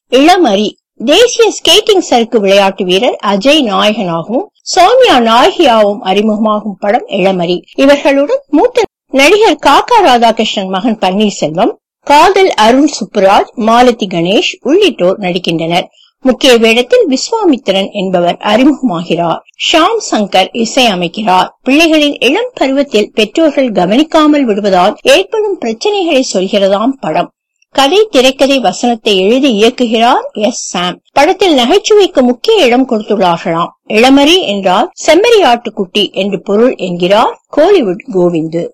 இளமரி தேசிய ஸ்கேட்டிங் சறுக்கு விளையாட்டு வீரர் அஜய் நாயகனாகவும் சௌமியா நாயகியாவும் அறிமுகமாகும் படம் இளமரி இவர்களுடன் மூத்த நடிகர் காக்கா ராதாகிருஷ்ணன் மகன் பன்னீர்செல்வம் காதல் அருண் சுப்புராஜ் மாலதி கணேஷ் உள்ளிட்டோர் நடிக்கின்றனர் முக்கிய வேடத்தில் விஸ்வாமித்திரன் என்பவர் அறிமுகமாகிறார் ஷாம் சங்கர் இசையமைக்கிறார் பிள்ளைகளின் இளம் பருவத்தில் பெற்றோர்கள் கவனிக்காமல் விடுவதால் ஏற்படும் பிரச்சனைகளை சொல்கிறதாம் படம் கதை திரைக்கதை வசனத்தை எழுதி இயக்குகிறார் எஸ் சாம் படத்தில் நகைச்சுவைக்கு முக்கிய இடம் கொடுத்துள்ளார்களாம் இளமரி என்றால் செம்மறி ஆட்டுக்குட்டி என்று பொருள் என்கிறார் கோலிவுட் கோவிந்து